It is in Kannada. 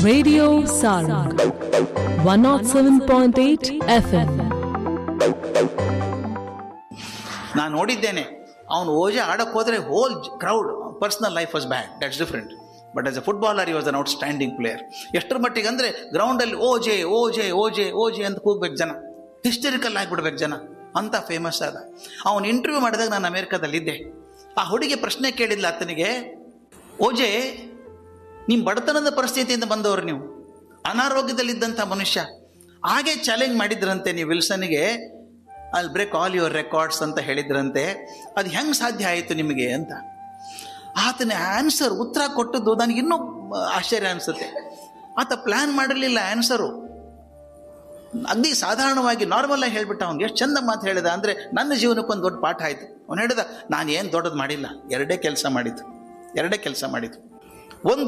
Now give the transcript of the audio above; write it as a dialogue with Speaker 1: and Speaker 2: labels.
Speaker 1: Radio Sarang 107.8 FM.
Speaker 2: ನಾನು ನೋಡಿದ್ದೇನೆ ಅವನು ಓಜೆ ಆಡಕ್ಕೆ ಹೋದರೆ whole crowd personal life was bad that's different but as a footballer he was an outstanding player ಎಷ್ಟರ ಮಟ್ಟಿಗೆ ಅಂದರೆ ಗ್ರೌಂಡಲ್ಲಿ ಓಜೆ ಓಜೆ ಓಜೆ ಓಜೆ ಅಂತ ಕೂಗ್ಬೇಕು ಜನ ಹಿಸ್ಟರಿಕಲ್ ಆಗಿಬಿಡ್ಬೇಕು ಜನ ಅಂತ ಫೇಮಸ್ ಆದ ಅವನು ಇಂಟರ್ವ್ಯೂ ಮಾಡಿದಾಗ ನಾನು ಅಮೇರಿಕಾದಲ್ಲಿದ್ದೆ ಆ ಹುಡುಗಿ ಪ್ರಶ್ನೆ ಕೇಳಿದ್ಲ ಆತನಿಗೆ ಓಜೆ ನಿಮ್ಮ ಬಡತನದ ಪರಿಸ್ಥಿತಿಯಿಂದ ಬಂದವರು ನೀವು ಅನಾರೋಗ್ಯದಲ್ಲಿದ್ದಂಥ ಮನುಷ್ಯ ಹಾಗೆ ಚಾಲೆಂಜ್ ಮಾಡಿದ್ರಂತೆ ನೀವು ವಿಲ್ಸನ್ಗೆ ಅಲ್ಲಿ ಬ್ರೇಕ್ ಆಲ್ ಯುವರ್ ರೆಕಾರ್ಡ್ಸ್ ಅಂತ ಹೇಳಿದ್ರಂತೆ ಅದು ಹೆಂಗೆ ಸಾಧ್ಯ ಆಯಿತು ನಿಮಗೆ ಅಂತ ಆತನ ಆನ್ಸರ್ ಉತ್ತರ ಕೊಟ್ಟದ್ದು ನನಗೆ ಇನ್ನೂ ಆಶ್ಚರ್ಯ ಅನಿಸುತ್ತೆ ಆತ ಪ್ಲ್ಯಾನ್ ಮಾಡಿರಲಿಲ್ಲ ಆನ್ಸರು ಅಗ್ದಿ ಸಾಧಾರಣವಾಗಿ ನಾರ್ಮಲ್ ಆಗಿ ಹೇಳ್ಬಿಟ್ಟ ಅವ್ನಿಗೆ ಎಷ್ಟು ಚಂದ ಮಾತು ಹೇಳಿದ ಅಂದರೆ ನನ್ನ ಜೀವನಕ್ಕೊಂದು ದೊಡ್ಡ ಪಾಠ ಆಯಿತು ಅವನು ಹೇಳಿದ ನಾನು ಏನು ದೊಡ್ಡದು ಮಾಡಿಲ್ಲ ಎರಡೇ ಕೆಲಸ ಮಾಡಿದ್ದು ಎರಡೇ ಕೆಲಸ ಮಾಡಿದ್ದು ಒಂದು